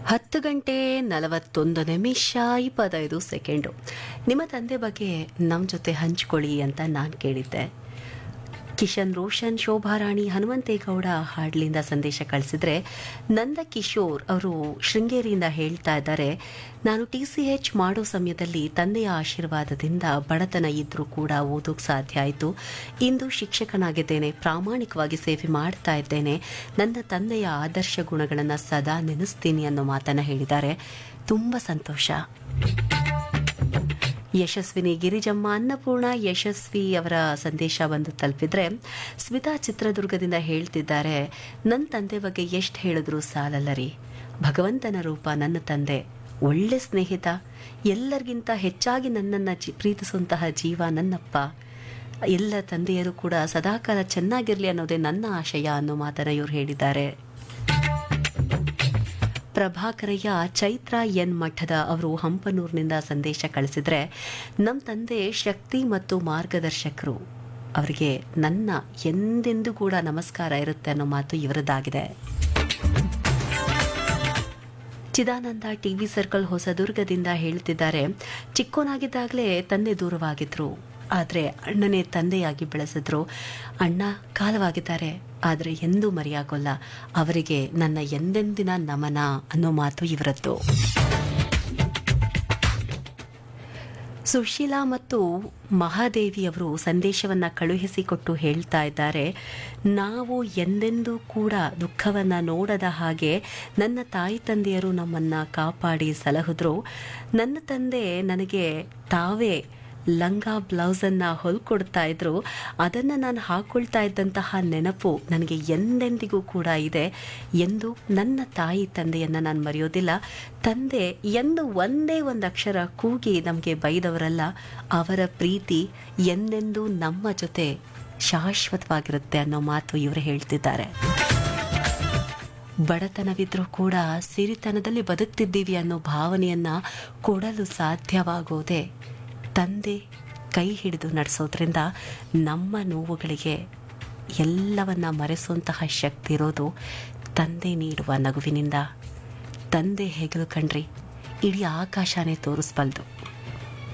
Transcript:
ಹತ್ತು ಗಂಟೆ ನಲವತ್ತೊಂದು ನಿಮಿಷ ಇಪ್ಪತ್ತೈದು ಸೆಕೆಂಡು ನಿಮ್ಮ ತಂದೆ ಬಗ್ಗೆ ನಮ್ಮ ಜೊತೆ ಹಂಚ್ಕೊಳ್ಳಿ ಅಂತ ನಾನು ಕೇಳಿದ್ದೆ ಕಿಶನ್ ರೋಷನ್ ಶೋಭಾರಾಣಿ ಹನುಮಂತೇಗೌಡ ಹಾಡ್ಲಿಂದ ಸಂದೇಶ ಕಳಿಸಿದ್ರೆ ನಂದ ಕಿಶೋರ್ ಅವರು ಶೃಂಗೇರಿಯಿಂದ ಹೇಳ್ತಾ ಇದ್ದಾರೆ ನಾನು ಟಿ ಸಿ ಎಚ್ ಮಾಡೋ ಸಮಯದಲ್ಲಿ ತಂದೆಯ ಆಶೀರ್ವಾದದಿಂದ ಬಡತನ ಇದ್ರೂ ಕೂಡ ಓದೋಕೆ ಸಾಧ್ಯ ಆಯಿತು ಇಂದು ಶಿಕ್ಷಕನಾಗಿದ್ದೇನೆ ಪ್ರಾಮಾಣಿಕವಾಗಿ ಸೇವೆ ಮಾಡ್ತಾ ಇದ್ದೇನೆ ನನ್ನ ತಂದೆಯ ಆದರ್ಶ ಗುಣಗಳನ್ನು ಸದಾ ನೆನೆಸ್ತೀನಿ ಅನ್ನೋ ಮಾತನ್ನು ಹೇಳಿದ್ದಾರೆ ತುಂಬ ಸಂತೋಷ ಯಶಸ್ವಿನಿ ಗಿರಿಜಮ್ಮ ಅನ್ನಪೂರ್ಣ ಯಶಸ್ವಿ ಅವರ ಸಂದೇಶ ಬಂದು ತಲುಪಿದ್ರೆ ಸ್ಮಿತಾ ಚಿತ್ರದುರ್ಗದಿಂದ ಹೇಳ್ತಿದ್ದಾರೆ ನನ್ನ ತಂದೆ ಬಗ್ಗೆ ಎಷ್ಟು ಹೇಳಿದ್ರು ಸಾಲಲ್ಲ ರೀ ಭಗವಂತನ ರೂಪ ನನ್ನ ತಂದೆ ಒಳ್ಳೆ ಸ್ನೇಹಿತ ಎಲ್ಲರಿಗಿಂತ ಹೆಚ್ಚಾಗಿ ನನ್ನನ್ನು ಜಿ ಪ್ರೀತಿಸುವಂತಹ ಜೀವ ನನ್ನಪ್ಪ ಎಲ್ಲ ತಂದೆಯರು ಕೂಡ ಸದಾಕಾಲ ಚೆನ್ನಾಗಿರಲಿ ಅನ್ನೋದೇ ನನ್ನ ಆಶಯ ಅನ್ನೋ ಮಾತನ್ನು ಇವ್ರು ಹೇಳಿದ್ದಾರೆ ಪ್ರಭಾಕರಯ್ಯ ಚೈತ್ರ ಎನ್ ಮಠದ ಅವರು ಹಂಪನೂರಿನಿಂದ ಸಂದೇಶ ಕಳಿಸಿದ್ರೆ ನಮ್ಮ ತಂದೆ ಶಕ್ತಿ ಮತ್ತು ಮಾರ್ಗದರ್ಶಕರು ಅವರಿಗೆ ನನ್ನ ಎಂದೆಂದೂ ಕೂಡ ನಮಸ್ಕಾರ ಇರುತ್ತೆ ಅನ್ನೋ ಮಾತು ಇವರದ್ದಾಗಿದೆ ಚಿದಾನಂದ ಟಿವಿ ಸರ್ಕಲ್ ಹೊಸದುರ್ಗದಿಂದ ಹೇಳ್ತಿದ್ದಾರೆ ಚಿಕ್ಕೋನಾಗಿದ್ದಾಗಲೇ ತಂದೆ ದೂರವಾಗಿದ್ರು ಆದರೆ ಅಣ್ಣನೇ ತಂದೆಯಾಗಿ ಬೆಳೆಸಿದ್ರು ಅಣ್ಣ ಕಾಲವಾಗಿದ್ದಾರೆ ಆದರೆ ಎಂದೂ ಮರೆಯಾಗೋಲ್ಲ ಅವರಿಗೆ ನನ್ನ ಎಂದೆಂದಿನ ನಮನ ಅನ್ನೋ ಮಾತು ಇವರದ್ದು ಸುಶೀಲಾ ಮತ್ತು ಮಹಾದೇವಿ ಅವರು ಸಂದೇಶವನ್ನು ಕಳುಹಿಸಿಕೊಟ್ಟು ಹೇಳ್ತಾ ಇದ್ದಾರೆ ನಾವು ಎಂದೆಂದೂ ಕೂಡ ದುಃಖವನ್ನು ನೋಡದ ಹಾಗೆ ನನ್ನ ತಾಯಿ ತಂದೆಯರು ನಮ್ಮನ್ನು ಕಾಪಾಡಿ ಸಲಹಿದ್ರು ನನ್ನ ತಂದೆ ನನಗೆ ತಾವೇ ಲಂಗ ಬ್ಲೌಸನ್ನು ಹೊಲ್ಕೊಡ್ತಾ ಇದ್ರು ಅದನ್ನು ನಾನು ಹಾಕೊಳ್ತಾ ಇದ್ದಂತಹ ನೆನಪು ನನಗೆ ಎಂದೆಂದಿಗೂ ಕೂಡ ಇದೆ ಎಂದು ನನ್ನ ತಾಯಿ ತಂದೆಯನ್ನು ನಾನು ಮರೆಯೋದಿಲ್ಲ ತಂದೆ ಎಂದು ಒಂದೇ ಒಂದು ಅಕ್ಷರ ಕೂಗಿ ನಮಗೆ ಬೈದವರಲ್ಲ ಅವರ ಪ್ರೀತಿ ಎಂದೆಂದೂ ನಮ್ಮ ಜೊತೆ ಶಾಶ್ವತವಾಗಿರುತ್ತೆ ಅನ್ನೋ ಮಾತು ಇವರು ಹೇಳ್ತಿದ್ದಾರೆ ಬಡತನವಿದ್ರೂ ಕೂಡ ಸಿರಿತನದಲ್ಲಿ ಬದುಕ್ತಿದ್ದೀವಿ ಅನ್ನೋ ಭಾವನೆಯನ್ನ ಕೊಡಲು ಸಾಧ್ಯವಾಗೋದೆ ತಂದೆ ಕೈ ಹಿಡಿದು ನಡೆಸೋದ್ರಿಂದ ನಮ್ಮ ನೋವುಗಳಿಗೆ ಎಲ್ಲವನ್ನ ಮರೆಸುವಂತಹ ಶಕ್ತಿ ಇರೋದು ತಂದೆ ನೀಡುವ ನಗುವಿನಿಂದ ತಂದೆ ಹೆಗಲು ಕಂಡ್ರಿ ಇಡೀ ಆಕಾಶನೇ ತೋರಿಸ್ಬಲ್ದು